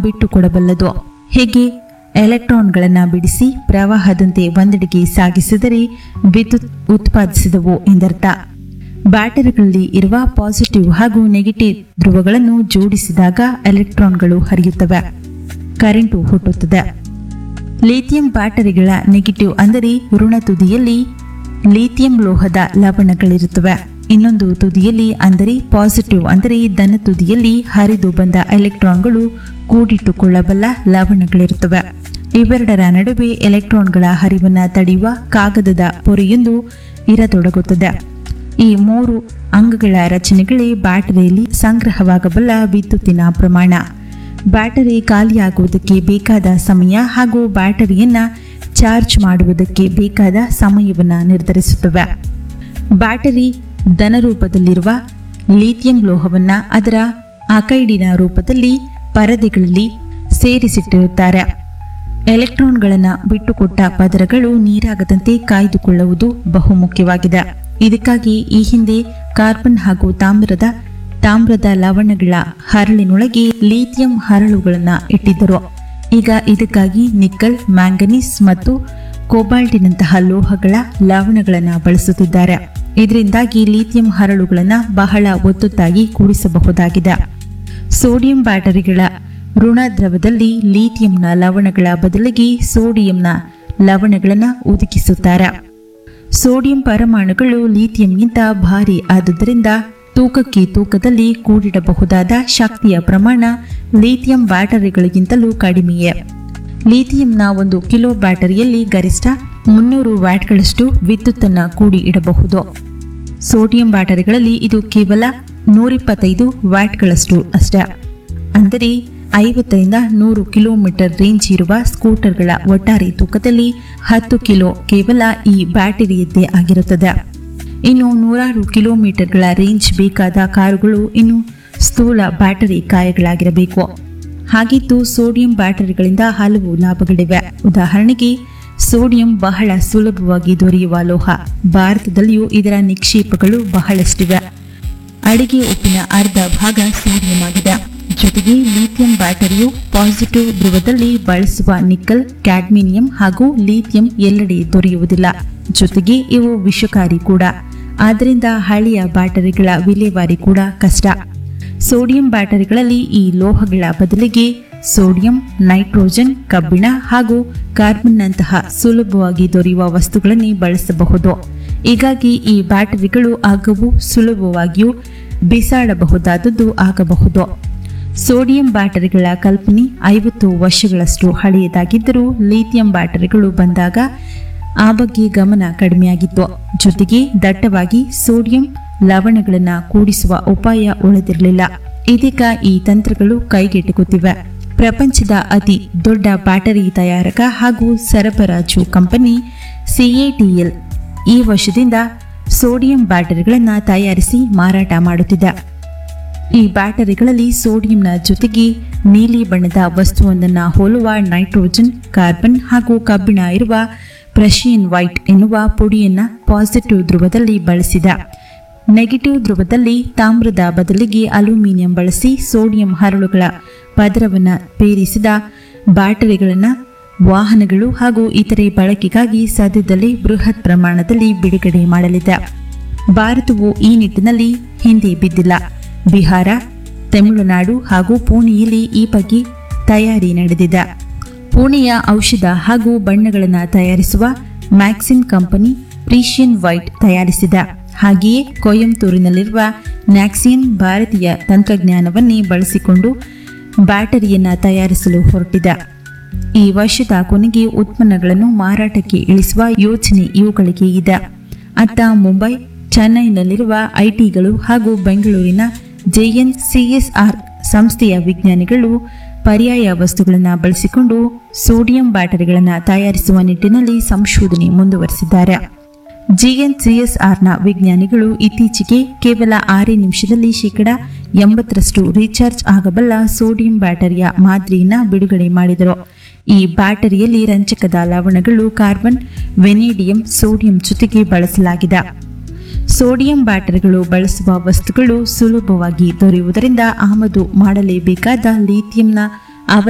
ಬಿಟ್ಟುಕೊಡಬಲ್ಲದು ಹೀಗೆ ಎಲೆಕ್ಟ್ರಾನ್ಗಳನ್ನು ಬಿಡಿಸಿ ಪ್ರವಾಹದಂತೆ ಒಂದೆಡೆಗೆ ಸಾಗಿಸಿದರೆ ವಿದ್ಯುತ್ ಉತ್ಪಾದಿಸಿದವು ಎಂದರ್ಥ ಬ್ಯಾಟರಿಗಳಲ್ಲಿ ಇರುವ ಪಾಸಿಟಿವ್ ಹಾಗೂ ನೆಗೆಟಿವ್ ಧ್ರುವಗಳನ್ನು ಜೋಡಿಸಿದಾಗ ಎಲೆಕ್ಟ್ರಾನ್ಗಳು ಹರಿಯುತ್ತವೆ ಕರೆಂಟು ಹುಟ್ಟುತ್ತದೆ ಲಿಥಿಯಂ ಬ್ಯಾಟರಿಗಳ ನೆಗೆಟಿವ್ ಅಂದರೆ ಋಣ ತುದಿಯಲ್ಲಿ ಲಿಥಿಯಂ ಲೋಹದ ಲವಣಗಳಿರುತ್ತವೆ ಇನ್ನೊಂದು ತುದಿಯಲ್ಲಿ ಅಂದರೆ ಪಾಸಿಟಿವ್ ಅಂದರೆ ಧನ ತುದಿಯಲ್ಲಿ ಹರಿದು ಬಂದ ಎಲೆಕ್ಟ್ರಾನ್ಗಳು ಕೂಡಿಟ್ಟುಕೊಳ್ಳಬಲ್ಲ ಲವಣಗಳಿರುತ್ತವೆ ಇವೆರಡರ ನಡುವೆ ಎಲೆಕ್ಟ್ರಾನ್ಗಳ ಹರಿವನ್ನು ತಡೆಯುವ ಕಾಗದದ ಪೊರೆಯೊಂದು ಇರತೊಡಗುತ್ತದೆ ಈ ಮೂರು ಅಂಗಗಳ ರಚನೆಗಳೇ ಬ್ಯಾಟರಿಯಲ್ಲಿ ಸಂಗ್ರಹವಾಗಬಲ್ಲ ವಿದ್ಯುತ್ತಿನ ಪ್ರಮಾಣ ಬ್ಯಾಟರಿ ಖಾಲಿಯಾಗುವುದಕ್ಕೆ ಬೇಕಾದ ಸಮಯ ಹಾಗೂ ಬ್ಯಾಟರಿಯನ್ನ ಚಾರ್ಜ್ ಮಾಡುವುದಕ್ಕೆ ಬೇಕಾದ ಸಮಯವನ್ನು ನಿರ್ಧರಿಸುತ್ತವೆ ಬ್ಯಾಟರಿ ಧನ ರೂಪದಲ್ಲಿರುವ ಲಿಥಿಯಂ ಲೋಹವನ್ನ ಅದರ ಅಕೈಡಿನ ರೂಪದಲ್ಲಿ ಪರದೆಗಳಲ್ಲಿ ಸೇರಿಸಿಟ್ಟಿರುತ್ತಾರೆ ಎಲೆಕ್ಟ್ರಾನ್ಗಳನ್ನು ಬಿಟ್ಟುಕೊಟ್ಟ ಪದರಗಳು ನೀರಾಗದಂತೆ ಕಾಯ್ದುಕೊಳ್ಳುವುದು ಬಹುಮುಖ್ಯವಾಗಿದೆ ಇದಕ್ಕಾಗಿ ಈ ಹಿಂದೆ ಕಾರ್ಬನ್ ಹಾಗೂ ತಾಮ್ರದ ತಾಮ್ರದ ಲವಣಗಳ ಹರಳಿನೊಳಗೆ ಲಿಥಿಯಂ ಹರಳುಗಳನ್ನು ಇಟ್ಟಿದ್ದರು ಈಗ ಇದಕ್ಕಾಗಿ ನಿಕ್ಕಲ್ ಮ್ಯಾಂಗನೀಸ್ ಮತ್ತು ಕೋಬಾಲ್ಟಿನಂತಹ ಲೋಹಗಳ ಲವಣಗಳನ್ನು ಬಳಸುತ್ತಿದ್ದಾರೆ ಇದರಿಂದಾಗಿ ಲಿಥಿಯಂ ಹರಳುಗಳನ್ನು ಬಹಳ ಒತ್ತೊತ್ತಾಗಿ ಕೂಡಿಸಬಹುದಾಗಿದೆ ಸೋಡಿಯಂ ಬ್ಯಾಟರಿಗಳ ಋಣ ದ್ರವದಲ್ಲಿ ಲಿಥಿಯಂನ ಲವಣಗಳ ಬದಲಿಗೆ ಸೋಡಿಯಂನ ಲವಣಗಳನ್ನು ಒದಗಿಸುತ್ತಾರೆ ಸೋಡಿಯಂ ಪರಮಾಣುಗಳು ಲಿಥಿಯಂಗಿಂತ ಭಾರಿ ಆದುದರಿಂದ ತೂಕಕ್ಕೆ ತೂಕದಲ್ಲಿ ಕೂಡಿಡಬಹುದಾದ ಶಕ್ತಿಯ ಪ್ರಮಾಣ ಲಿಥಿಯಂ ಬ್ಯಾಟರಿಗಳಿಗಿಂತಲೂ ಕಡಿಮೆಯೇ ಲಿಥಿಯಂನ ಒಂದು ಕಿಲೋ ಬ್ಯಾಟರಿಯಲ್ಲಿ ಗರಿಷ್ಠ ಮುನ್ನೂರು ವ್ಯಾಟ್ಗಳಷ್ಟು ವಿದ್ಯುತ್ತನ್ನು ಕೂಡಿ ಇಡಬಹುದು ಸೋಡಿಯಂ ಬ್ಯಾಟರಿಗಳಲ್ಲಿ ಇದು ಕೇವಲ ನೂರಿಪ್ಪತ್ತೈದು ವ್ಯಾಟ್ಗಳಷ್ಟು ಅಷ್ಟೇ ಅಂದರೆ ಐವತ್ತರಿಂದ ನೂರು ಕಿಲೋಮೀಟರ್ ರೇಂಜ್ ಇರುವ ಸ್ಕೂಟರ್ಗಳ ಒಟ್ಟಾರೆ ತೂಕದಲ್ಲಿ ಹತ್ತು ಕಿಲೋ ಕೇವಲ ಈ ಬ್ಯಾಟರಿಯದ್ದೇ ಆಗಿರುತ್ತದೆ ಇನ್ನು ನೂರಾರು ಕಿಲೋಮೀಟರ್ಗಳ ರೇಂಜ್ ಬೇಕಾದ ಕಾರುಗಳು ಇನ್ನು ಸ್ಥೂಲ ಬ್ಯಾಟರಿ ಕಾಯಗಳಾಗಿರಬೇಕು ಹಾಗಿದ್ದು ಸೋಡಿಯಂ ಬ್ಯಾಟರಿಗಳಿಂದ ಹಲವು ಲಾಭಗಳಿವೆ ಉದಾಹರಣೆಗೆ ಸೋಡಿಯಂ ಬಹಳ ಸುಲಭವಾಗಿ ದೊರೆಯುವ ಲೋಹ ಭಾರತದಲ್ಲಿಯೂ ಇದರ ನಿಕ್ಷೇಪಗಳು ಬಹಳಷ್ಟಿವೆ ಅಡಿಗೆ ಉಪ್ಪಿನ ಅರ್ಧ ಭಾಗ ಸೋಡಿಯಂ ಆಗಿದೆ ಜೊತೆಗೆ ಲಿಥಿಯಂ ಬ್ಯಾಟರಿಯು ಪಾಸಿಟಿವ್ ಧ್ರುವದಲ್ಲಿ ಬಳಸುವ ನಿಕ್ಕಲ್ ಕ್ಯಾಡ್ಮಿನಿಯಂ ಹಾಗೂ ಲಿಥಿಯಂ ಎಲ್ಲೆಡೆ ದೊರೆಯುವುದಿಲ್ಲ ಜೊತೆಗೆ ಇವು ವಿಷಕಾರಿ ಕೂಡ ಆದ್ದರಿಂದ ಹಳೆಯ ಬ್ಯಾಟರಿಗಳ ವಿಲೇವಾರಿ ಕೂಡ ಕಷ್ಟ ಸೋಡಿಯಂ ಬ್ಯಾಟರಿಗಳಲ್ಲಿ ಈ ಲೋಹಗಳ ಬದಲಿಗೆ ಸೋಡಿಯಂ ನೈಟ್ರೋಜನ್ ಕಬ್ಬಿಣ ಹಾಗೂ ಕಾರ್ಬನ್ನಂತಹ ಸುಲಭವಾಗಿ ದೊರೆಯುವ ವಸ್ತುಗಳನ್ನೇ ಬಳಸಬಹುದು ಹೀಗಾಗಿ ಈ ಬ್ಯಾಟರಿಗಳು ಆಗವು ಸುಲಭವಾಗಿಯೂ ಬಿಸಾಡಬಹುದಾದದ್ದು ಆಗಬಹುದು ಸೋಡಿಯಂ ಬ್ಯಾಟರಿಗಳ ಕಲ್ಪನೆ ಐವತ್ತು ವರ್ಷಗಳಷ್ಟು ಹಳೆಯದಾಗಿದ್ದರೂ ಲಿಥಿಯಂ ಬ್ಯಾಟರಿಗಳು ಬಂದಾಗ ಆ ಬಗ್ಗೆ ಗಮನ ಕಡಿಮೆಯಾಗಿತ್ತು ಜೊತೆಗೆ ದಟ್ಟವಾಗಿ ಸೋಡಿಯಂ ಲವಣಗಳನ್ನು ಕೂಡಿಸುವ ಉಪಾಯ ಉಳಿದಿರಲಿಲ್ಲ ಇದೀಗ ಈ ತಂತ್ರಗಳು ಕೈಗೆಟುಕುತ್ತಿವೆ ಪ್ರಪಂಚದ ಅತಿ ದೊಡ್ಡ ಬ್ಯಾಟರಿ ತಯಾರಕ ಹಾಗೂ ಸರಬರಾಜು ಕಂಪನಿ ಸಿಎಟಿಎಲ್ ಈ ವರ್ಷದಿಂದ ಸೋಡಿಯಂ ಬ್ಯಾಟರಿಗಳನ್ನು ತಯಾರಿಸಿ ಮಾರಾಟ ಮಾಡುತ್ತಿದೆ ಈ ಬ್ಯಾಟರಿಗಳಲ್ಲಿ ಸೋಡಿಯಂನ ಜೊತೆಗೆ ನೀಲಿ ಬಣ್ಣದ ವಸ್ತುವೊಂದನ್ನು ಹೋಲುವ ನೈಟ್ರೋಜನ್ ಕಾರ್ಬನ್ ಹಾಗೂ ಕಬ್ಬಿಣ ಇರುವ ಪ್ರಷಿಯನ್ ವೈಟ್ ಎನ್ನುವ ಪುಡಿಯನ್ನ ಪಾಸಿಟಿವ್ ಧ್ರುವದಲ್ಲಿ ಬಳಸಿದೆ ನೆಗೆಟಿವ್ ಧ್ರುವದಲ್ಲಿ ತಾಮ್ರದ ಬದಲಿಗೆ ಅಲ್ಯೂಮಿನಿಯಂ ಬಳಸಿ ಸೋಡಿಯಂ ಹರಳುಗಳ ಪದರವನ್ನು ಪೇರಿಸಿದ ಬ್ಯಾಟರಿಗಳನ್ನು ವಾಹನಗಳು ಹಾಗೂ ಇತರೆ ಬಳಕೆಗಾಗಿ ಸದ್ಯದಲ್ಲೇ ಬೃಹತ್ ಪ್ರಮಾಣದಲ್ಲಿ ಬಿಡುಗಡೆ ಮಾಡಲಿದೆ ಭಾರತವು ಈ ನಿಟ್ಟಿನಲ್ಲಿ ಹಿಂದೆ ಬಿದ್ದಿಲ್ಲ ಬಿಹಾರ ತಮಿಳುನಾಡು ಹಾಗೂ ಪುಣೆಯಲ್ಲಿ ಈ ಬಗ್ಗೆ ತಯಾರಿ ನಡೆದಿದೆ ಪುಣೆಯ ಔಷಧ ಹಾಗೂ ಬಣ್ಣಗಳನ್ನು ತಯಾರಿಸುವ ಮ್ಯಾಕ್ಸಿನ್ ಕಂಪನಿ ಪ್ರೀಶಿಯನ್ ವೈಟ್ ತಯಾರಿಸಿದೆ ಹಾಗೆಯೇ ಕೊಯಂತೂರಿನಲ್ಲಿರುವ ನ್ಯಾಕ್ಸಿಯನ್ ಭಾರತೀಯ ತಂತ್ರಜ್ಞಾನವನ್ನೇ ಬಳಸಿಕೊಂಡು ಬ್ಯಾಟರಿಯನ್ನ ತಯಾರಿಸಲು ಹೊರಟಿದೆ ಈ ವರ್ಷದ ಕೊನೆಗೆ ಉತ್ಪನ್ನಗಳನ್ನು ಮಾರಾಟಕ್ಕೆ ಇಳಿಸುವ ಯೋಜನೆ ಇವುಗಳಿಗೆ ಇದೆ ಅತ್ತ ಮುಂಬೈ ಚೆನ್ನೈನಲ್ಲಿರುವ ಐಟಿಗಳು ಹಾಗೂ ಬೆಂಗಳೂರಿನ ಜೆಎನ್ ಸಿಎಸ್ಆರ್ ಸಂಸ್ಥೆಯ ವಿಜ್ಞಾನಿಗಳು ಪರ್ಯಾಯ ವಸ್ತುಗಳನ್ನು ಬಳಸಿಕೊಂಡು ಸೋಡಿಯಂ ಬ್ಯಾಟರಿಗಳನ್ನು ತಯಾರಿಸುವ ನಿಟ್ಟಿನಲ್ಲಿ ಸಂಶೋಧನೆ ಮುಂದುವರೆಸಿದ್ದಾರೆ ಜಿಎನ್ಸಿಎಸ್ಆರ್ನ ವಿಜ್ಞಾನಿಗಳು ಇತ್ತೀಚೆಗೆ ಕೇವಲ ಆರೇ ನಿಮಿಷದಲ್ಲಿ ಶೇಕಡ ಎಂಬತ್ತರಷ್ಟು ರೀಚಾರ್ಜ್ ಆಗಬಲ್ಲ ಸೋಡಿಯಂ ಬ್ಯಾಟರಿಯ ಮಾದರಿಯನ್ನು ಬಿಡುಗಡೆ ಮಾಡಿದರು ಈ ಬ್ಯಾಟರಿಯಲ್ಲಿ ರಂಜಕದ ಲವಣಗಳು ಕಾರ್ಬನ್ ವೆನೇಡಿಯಂ ಸೋಡಿಯಂ ಜೊತೆಗೆ ಬಳಸಲಾಗಿದೆ ಸೋಡಿಯಂ ಬ್ಯಾಟರಿಗಳು ಬಳಸುವ ವಸ್ತುಗಳು ಸುಲಭವಾಗಿ ದೊರೆಯುವುದರಿಂದ ಆಮದು ಮಾಡಲೇಬೇಕಾದ ಲಿಥಿಯಂನ